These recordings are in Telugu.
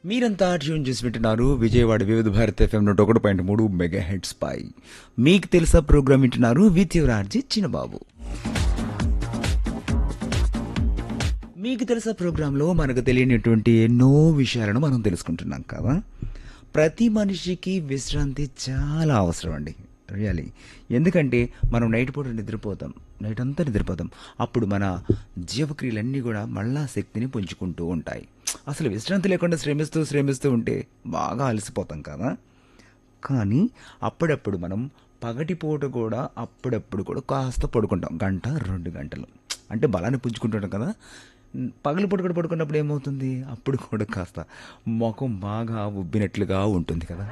మీరంతా ట్యూన్ చేసి వింటున్నారు విజయవాడ వివిధ భారత్ ఎఫ్ఎం నూట ఒకటి పాయింట్ మూడు మెగా హెడ్స్ పై మీకు తెలుసా ప్రోగ్రామ్ వింటున్నారు విత్ యువరార్జీ చిన్నబాబు మీకు తెలుసా ప్రోగ్రాంలో మనకు తెలియనటువంటి ఎన్నో విషయాలను మనం తెలుసుకుంటున్నాం కదా ప్రతి మనిషికి విశ్రాంతి చాలా అవసరం అండి రియలీ ఎందుకంటే మనం నైట్ పూట నిద్రపోతాం నైట్ అంతా నిద్రపోతాం అప్పుడు మన జీవక్రియలన్నీ కూడా మళ్ళా శక్తిని పుంజుకుంటూ ఉంటాయి అసలు విశ్రాంతి లేకుండా శ్రమిస్తూ శ్రమిస్తూ ఉంటే బాగా అలసిపోతాం కదా కానీ అప్పుడప్పుడు మనం పగటిపూట కూడా అప్పుడప్పుడు కూడా కాస్త పడుకుంటాం గంట రెండు గంటలు అంటే బలాన్ని పుంజుకుంటుంటాం కదా పగలు పూట కూడా పడుకున్నప్పుడు ఏమవుతుంది అప్పుడు కూడా కాస్త ముఖం బాగా ఉబ్బినట్లుగా ఉంటుంది కదా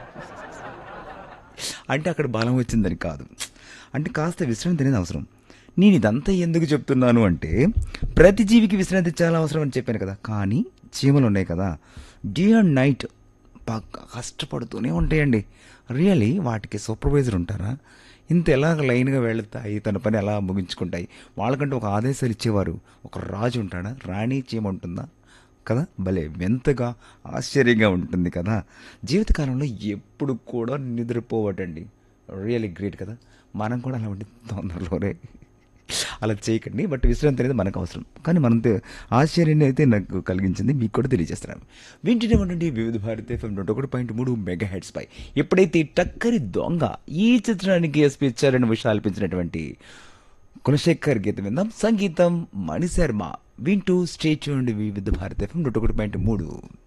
అంటే అక్కడ బలం వచ్చిందని కాదు అంటే కాస్త విశ్రాంతి అనేది అవసరం నేను ఇదంతా ఎందుకు చెప్తున్నాను అంటే ప్రతి జీవికి విశ్రాంతి చాలా అవసరం అని చెప్పాను కదా కానీ చీమలు ఉన్నాయి కదా డే అండ్ నైట్ బాగా కష్టపడుతూనే ఉంటాయండి రియలీ వాటికి సూపర్వైజర్ ఉంటారా ఇంత ఎలా లైన్గా వెళుతాయి తన పని ఎలా ముగించుకుంటాయి వాళ్ళకంటే ఒక ఆదేశాలు ఇచ్చేవారు ఒక రాజు ఉంటాడా రాణి చీమ ఉంటుందా కదా భలే వింతగా ఆశ్చర్యంగా ఉంటుంది కదా జీవితకాలంలో ఎప్పుడు కూడా నిద్రపోవటండి రియలీ గ్రేట్ కదా మనం కూడా అలా ఉండి తొందరలోనే అలా చేయకండి బట్ విశ్రాంతి అనేది మనకు అవసరం కానీ మనం తె- ఆశ్చర్యాన్ని అయితే నాకు కలిగించింది మీకు కూడా తెలియజేస్తున్నాను వింటూనే ఉండండి వివిధ భారత ఎఫ్ఎం నూట ఒకటి పాయింట్ మూడు మెగా హెడ్స్ పై ఎప్పుడైతే ఈ టక్కరి దొంగ ఈ చిత్రానికి ఎస్పీ చరణ్ విషయాలు ఆలపించినటువంటి కులశేఖర్ గీతం విందాం సంగీతం మణిశర్మ వింటూ స్టే చూడండి వివిధ భారత ఎఫ్ఎం నూట ఒకటి పాయింట్ మూడు